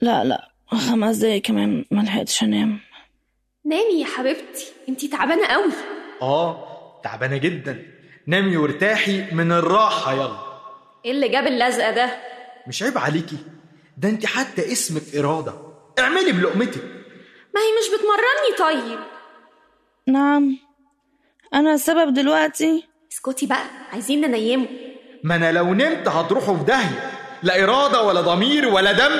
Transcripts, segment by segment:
لا لا خمس دقايق كمان ما لحقتش انام نامي يا حبيبتي انتي تعبانه قوي اه تعبانه جدا نامي وارتاحي من الراحه يلا ايه اللي جاب اللزقه ده مش عيب عليكي ده انت حتى اسمك اراده اعملي بلقمتك ما هي مش بتمرني طيب نعم انا السبب دلوقتي اسكتي بقى عايزين ننيمه ما انا لو نمت هتروحوا في داهيه لا اراده ولا ضمير ولا دم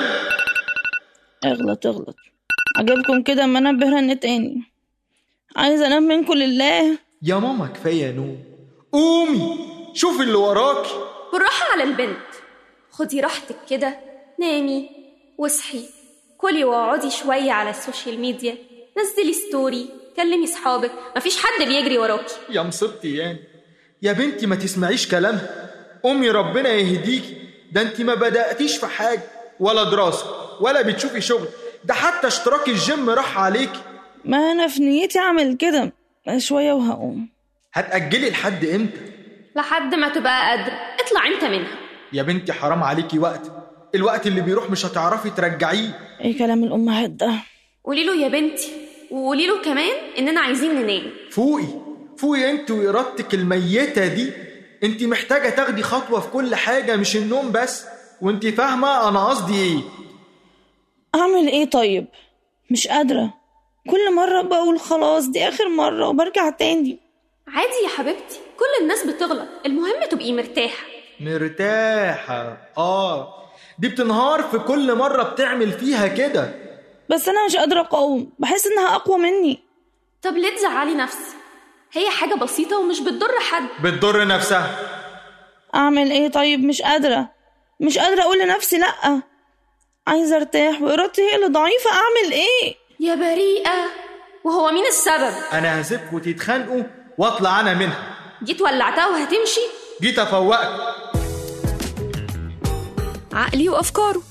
اغلط اغلط عجبكم كده اما انبه رن تاني عايزه انام منكم لله يا ماما كفايه نوم قومي شوفي اللي وراكي بالراحه على البنت خدي راحتك كده نامي واصحي كلي واقعدي شويه على السوشيال ميديا نزلي ستوري كلمي صحابك مفيش حد بيجري وراكي يا مصيبتي يعني يا بنتي ما تسمعيش كلامها امي ربنا يهديكي ده انت ما بداتيش في حاجه ولا دراسه ولا بتشوفي شغل ده حتى اشتراك الجيم راح عليكي ما انا في نيتي اعمل كده شويه وهقوم هتاجلي لحد امتى لحد ما تبقى قادره اطلع انت منها يا بنتي حرام عليكي وقت الوقت اللي بيروح مش هتعرفي ترجعيه ايه كلام الامهات ده قولي له يا بنتي وقولي له كمان اننا عايزين ننام فوقي فوقي انت وارادتك الميته دي انت محتاجه تاخدي خطوه في كل حاجه مش النوم بس وانت فاهمه انا قصدي ايه اعمل ايه طيب مش قادره كل مره بقول خلاص دي اخر مره وبرجع تاني عادي يا حبيبتي كل الناس بتغلط المهم تبقي مرتاحه مرتاحه اه دي بتنهار في كل مره بتعمل فيها كده بس انا مش قادره اقاوم بحس انها اقوى مني طب ليه تزعلي نفسك هي حاجه بسيطه ومش بتضر حد بتضر نفسها اعمل ايه طيب مش قادره مش قادره اقول لنفسي لا عايزه ارتاح وارادتي هي اللي ضعيفه اعمل ايه يا بريئه وهو مين السبب انا هسيبكوا تتخانقوا واطلع انا منها جيت ولعتها وهتمشي جيت افوقك عقلي وافكاره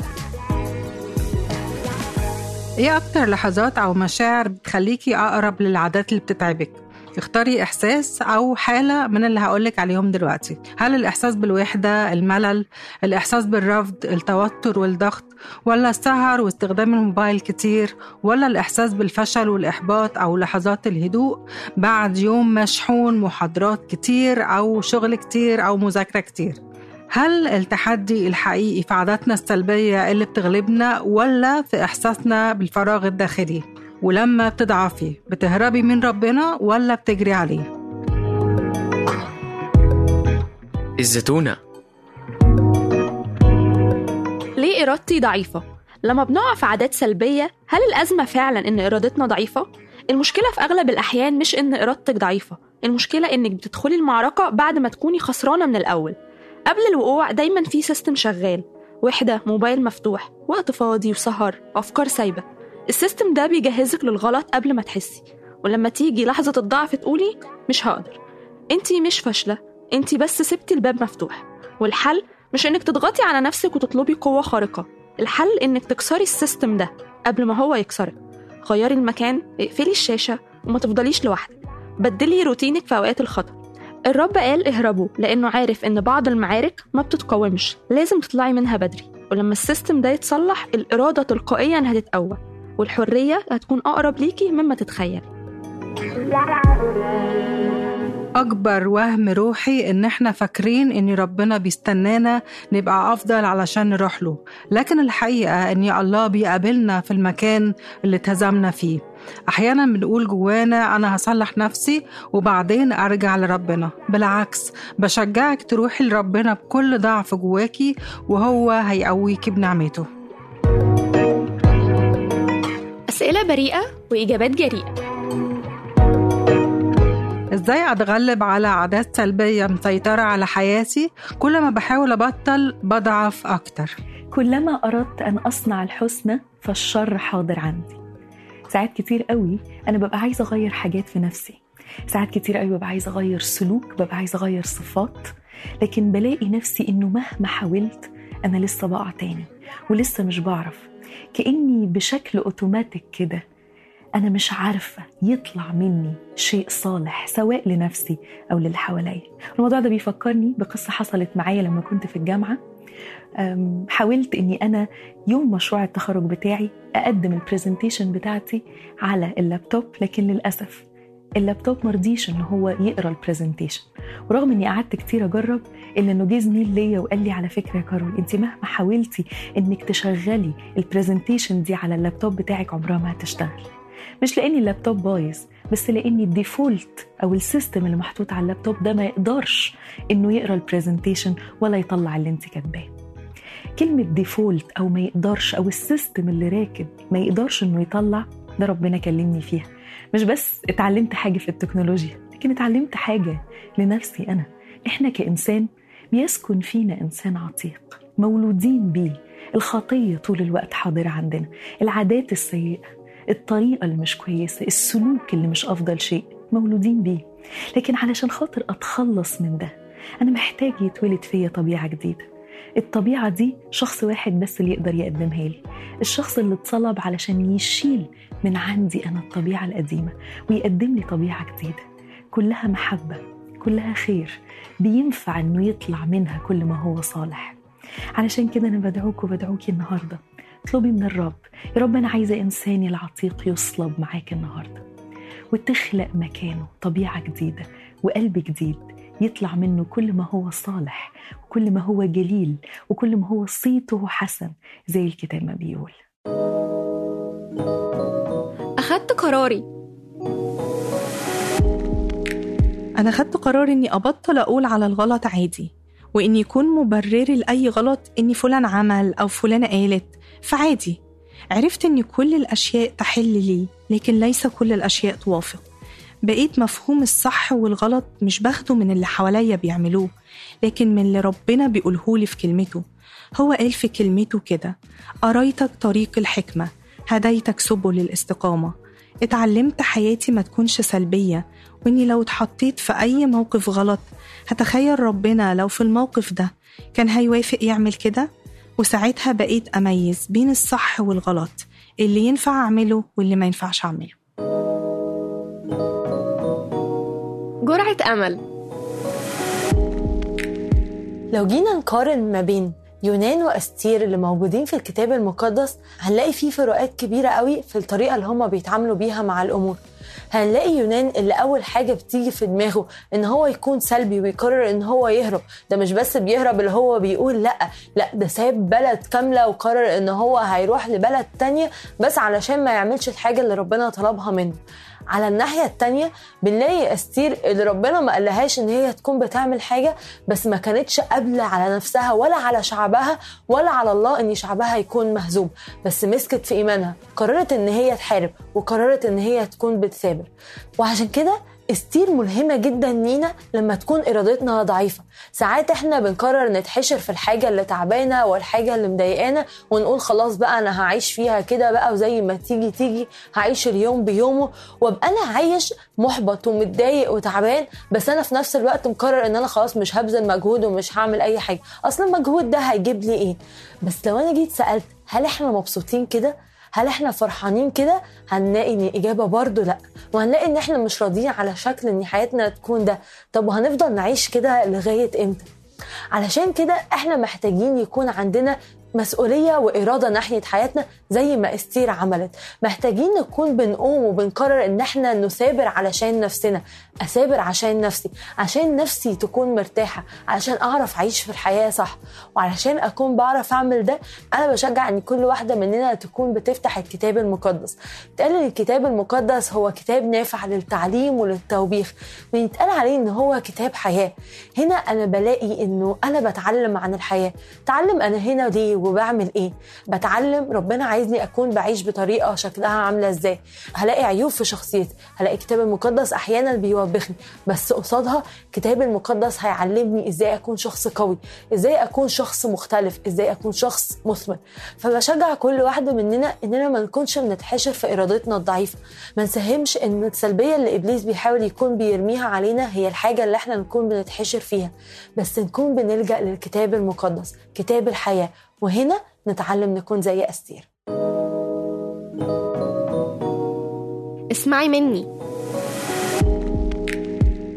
ايه اكتر لحظات او مشاعر بتخليكي اقرب للعادات اللي بتتعبك اختاري احساس او حاله من اللي هقولك عليهم دلوقتي هل الاحساس بالوحده الملل الاحساس بالرفض التوتر والضغط ولا السهر واستخدام الموبايل كتير ولا الاحساس بالفشل والاحباط او لحظات الهدوء بعد يوم مشحون محاضرات كتير او شغل كتير او مذاكره كتير هل التحدي الحقيقي في عاداتنا السلبية اللي بتغلبنا ولا في إحساسنا بالفراغ الداخلي؟ ولما بتضعفي بتهربي من ربنا ولا بتجري عليه؟ الزتونة ليه إرادتي ضعيفة؟ لما بنقع في عادات سلبية هل الأزمة فعلا إن إرادتنا ضعيفة؟ المشكلة في أغلب الأحيان مش إن إرادتك ضعيفة المشكلة إنك بتدخلي المعركة بعد ما تكوني خسرانة من الأول قبل الوقوع دايما في سيستم شغال وحدة موبايل مفتوح وقت فاضي وسهر وأفكار سايبة السيستم ده بيجهزك للغلط قبل ما تحسي ولما تيجي لحظة الضعف تقولي مش هقدر انتي مش فاشلة انتي بس سبتي الباب مفتوح والحل مش انك تضغطي على نفسك وتطلبي قوة خارقة الحل انك تكسري السيستم ده قبل ما هو يكسرك غيري المكان اقفلي الشاشة وما تفضليش لوحدك بدلي روتينك في أوقات الخطر الرب قال اهربوا لأنه عارف إن بعض المعارك ما بتتقاومش لازم تطلعي منها بدري ولما السيستم ده يتصلح الإرادة تلقائيا هتتقوى والحرية هتكون أقرب ليكي مما تتخيلي أكبر وهم روحي إن إحنا فاكرين إن ربنا بيستنانا نبقى أفضل علشان نروح له لكن الحقيقة إن الله بيقابلنا في المكان اللي اتهزمنا فيه أحيانا بنقول جوانا أنا هصلح نفسي وبعدين أرجع لربنا بالعكس بشجعك تروحي لربنا بكل ضعف جواكي وهو هيقويكي بنعمته أسئلة بريئة وإجابات جريئة ازاي اتغلب على عادات سلبية مسيطرة على حياتي كل ما بحاول ابطل بضعف اكتر كلما أردت أن أصنع الحسنى فالشر حاضر عندي ساعات كتير قوي أنا ببقى عايزة أغير حاجات في نفسي ساعات كتير قوي ببقى عايزة أغير سلوك ببقى عايزة أغير صفات لكن بلاقي نفسي إنه مهما حاولت أنا لسه بقع تاني ولسه مش بعرف كأني بشكل أوتوماتيك كده أنا مش عارفة يطلع مني شيء صالح سواء لنفسي أو للي حواليا الموضوع ده بيفكرني بقصة حصلت معايا لما كنت في الجامعة أم، حاولت اني انا يوم مشروع التخرج بتاعي اقدم البرزنتيشن بتاعتي على اللابتوب لكن للاسف اللابتوب مرضيش ان هو يقرا البرزنتيشن ورغم اني قعدت كتير اجرب الا انه جه زميل ليا وقال لي على فكره يا كارول انت مهما حاولتي انك تشغلي البرزنتيشن دي على اللابتوب بتاعك عمرها ما هتشتغل مش لاني اللابتوب بايظ بس لاني الديفولت او السيستم اللي محطوط على اللابتوب ده ما يقدرش انه يقرا البرزنتيشن ولا يطلع اللي انت كاتباه كلمة ديفولت أو ما يقدرش أو السيستم اللي راكب ما يقدرش إنه يطلع ده ربنا كلمني فيها مش بس اتعلمت حاجة في التكنولوجيا لكن اتعلمت حاجة لنفسي أنا إحنا كإنسان بيسكن فينا إنسان عتيق مولودين بيه الخطية طول الوقت حاضرة عندنا العادات السيئة الطريقة اللي مش كويسة السلوك اللي مش أفضل شيء مولودين بيه لكن علشان خاطر أتخلص من ده أنا محتاج يتولد فيا طبيعة جديدة الطبيعة دي شخص واحد بس اللي يقدر يقدمها لي الشخص اللي اتصلب علشان يشيل من عندي أنا الطبيعة القديمة ويقدم لي طبيعة جديدة كلها محبة كلها خير بينفع إنه يطلع منها كل ما هو صالح علشان كده أنا بدعوك وبدعوكي النهاردة اطلبي من الرب يا رب أنا عايزة إنساني العتيق يصلب معاك النهاردة وتخلق مكانه طبيعة جديدة وقلب جديد يطلع منه كل ما هو صالح وكل ما هو جليل وكل ما هو صيته حسن زي الكتاب ما بيقول أخدت قراري أنا خدت قرار إني أبطل أقول على الغلط عادي وإن يكون مبرري لأي غلط إني فلان عمل أو فلانة قالت فعادي عرفت إن كل الأشياء تحل لي لكن ليس كل الأشياء توافق بقيت مفهوم الصح والغلط مش باخده من اللي حواليا بيعملوه لكن من اللي ربنا بيقولهولي في كلمته هو قال في كلمته كده أريتك طريق الحكمة هديتك سبل الاستقامة اتعلمت حياتي ما تكونش سلبية وإني لو اتحطيت في أي موقف غلط هتخيل ربنا لو في الموقف ده كان هيوافق يعمل كده وساعتها بقيت أميز بين الصح والغلط اللي ينفع أعمله واللي ما ينفعش أعمله جرعة أمل لو جينا نقارن ما بين يونان واستير اللي موجودين في الكتاب المقدس هنلاقي فيه فروقات كبيرة قوي في الطريقة اللي هما بيتعاملوا بيها مع الأمور هنلاقي يونان اللي أول حاجة بتيجي في دماغه إن هو يكون سلبي ويقرر إن هو يهرب ده مش بس بيهرب اللي هو بيقول لأ لأ ده ساب بلد كاملة وقرر إن هو هيروح لبلد تانية بس علشان ما يعملش الحاجة اللي ربنا طلبها منه على الناحية التانية بنلاقي استير اللي ربنا ما قالهاش ان هي تكون بتعمل حاجة بس ما كانتش قابلة على نفسها ولا على شعبها ولا على الله ان شعبها يكون مهزوم بس مسكت في ايمانها قررت ان هي تحارب وقررت ان هي تكون بتثابر وعشان كده استير ملهمة جدا لينا لما تكون إرادتنا ضعيفة ساعات احنا بنقرر نتحشر في الحاجة اللي تعبانة والحاجة اللي مضايقانا ونقول خلاص بقى أنا هعيش فيها كده بقى وزي ما تيجي تيجي هعيش اليوم بيومه وابقى أنا عايش محبط ومتضايق وتعبان بس أنا في نفس الوقت مقرر إن أنا خلاص مش هبذل مجهود ومش هعمل أي حاجة أصلا المجهود ده هيجيب لي إيه بس لو أنا جيت سألت هل احنا مبسوطين كده هل احنا فرحانين كده هنلاقي ان الاجابه برضو لا وهنلاقي ان احنا مش راضيين على شكل ان حياتنا تكون ده طب وهنفضل نعيش كده لغايه امتى علشان كده احنا محتاجين يكون عندنا مسؤولية وإرادة ناحية حياتنا زي ما استير عملت محتاجين نكون بنقوم وبنقرر إن احنا نثابر علشان نفسنا أثابر عشان نفسي عشان نفسي تكون مرتاحة علشان أعرف أعيش في الحياة صح وعلشان أكون بعرف أعمل ده أنا بشجع إن كل واحدة مننا تكون بتفتح الكتاب المقدس يتقال إن الكتاب المقدس هو كتاب نافع للتعليم وللتوبيخ ويتقال عليه إن هو كتاب حياة هنا أنا بلاقي إنه أنا بتعلم عن الحياة تعلم أنا هنا ليه وبعمل ايه بتعلم ربنا عايزني اكون بعيش بطريقه شكلها عامله ازاي هلاقي عيوب في شخصيتي هلاقي الكتاب المقدس احيانا بيوبخني بس قصادها الكتاب المقدس هيعلمني ازاي اكون شخص قوي ازاي اكون شخص مختلف ازاي اكون شخص مثمر فبشجع كل واحده مننا اننا ما نكونش بنتحشر في ارادتنا الضعيفه ما نساهمش ان السلبيه اللي ابليس بيحاول يكون بيرميها علينا هي الحاجه اللي احنا نكون بنتحشر فيها بس نكون بنلجا للكتاب المقدس كتاب الحياه وهنا نتعلم نكون زي أستير اسمعي مني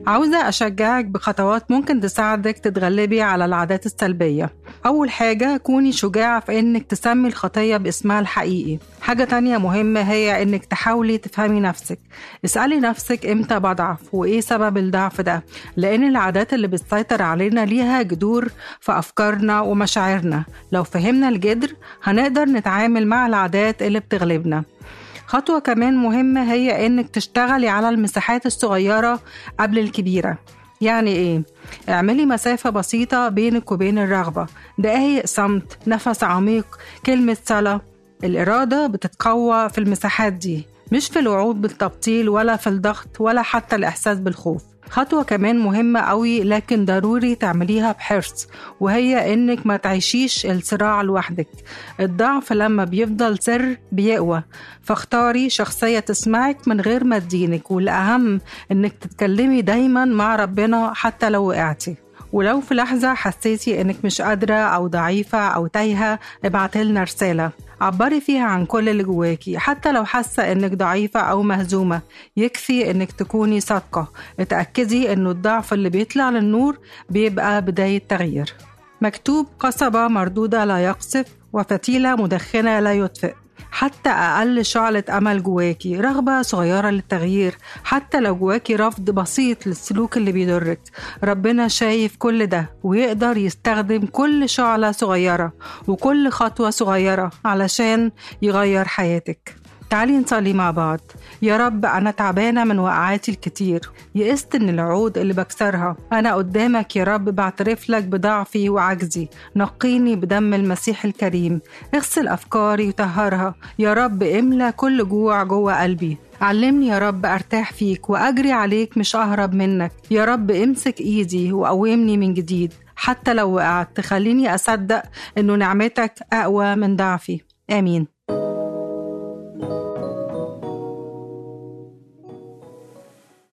عاوزة أشجعك بخطوات ممكن تساعدك تتغلبي على العادات السلبية أول حاجة كوني شجاعة في إنك تسمي الخطية باسمها الحقيقي حاجة تانية مهمة هي إنك تحاولي تفهمي نفسك اسألي نفسك إمتى بضعف وإيه سبب الضعف ده لأن العادات اللي بتسيطر علينا ليها جذور في أفكارنا ومشاعرنا لو فهمنا الجذر هنقدر نتعامل مع العادات اللي بتغلبنا خطوة كمان مهمة هي إنك تشتغلي على المساحات الصغيرة قبل الكبيرة يعني إيه؟ اعملي مسافة بسيطة بينك وبين الرغبة دقايق صمت نفس عميق كلمة صلاة الإرادة بتتقوى في المساحات دي مش في الوعود بالتبطيل ولا في الضغط ولا حتى الإحساس بالخوف خطوة كمان مهمة قوي لكن ضروري تعمليها بحرص وهي إنك ما تعيشيش الصراع لوحدك الضعف لما بيفضل سر بيقوى فاختاري شخصية تسمعك من غير ما تدينك والأهم إنك تتكلمي دايما مع ربنا حتى لو وقعتي ولو في لحظة حسيتي إنك مش قادرة أو ضعيفة أو تايهة ابعتلنا رسالة عبري فيها عن كل اللي جواكي حتى لو حاسة إنك ضعيفة أو مهزومة يكفي إنك تكوني صادقة اتأكدي إنه الضعف اللي بيطلع للنور بيبقى بداية تغيير مكتوب قصبة مردودة لا يقصف وفتيلة مدخنة لا يطفئ حتى أقل شعلة أمل جواكي رغبة صغيرة للتغيير حتى لو جواكي رفض بسيط للسلوك اللي بيضرك ربنا شايف كل ده ويقدر يستخدم كل شعلة صغيرة وكل خطوة صغيرة علشان يغير حياتك تعالي نصلي مع بعض يا رب أنا تعبانة من وقعاتي الكتير يئست إن العود اللي بكسرها أنا قدامك يا رب بعترف لك بضعفي وعجزي نقيني بدم المسيح الكريم اغسل أفكاري وطهرها يا رب املى كل جوع جوه قلبي علمني يا رب أرتاح فيك وأجري عليك مش أهرب منك يا رب امسك إيدي وقومني من جديد حتى لو وقعت تخليني أصدق إنه نعمتك أقوى من ضعفي آمين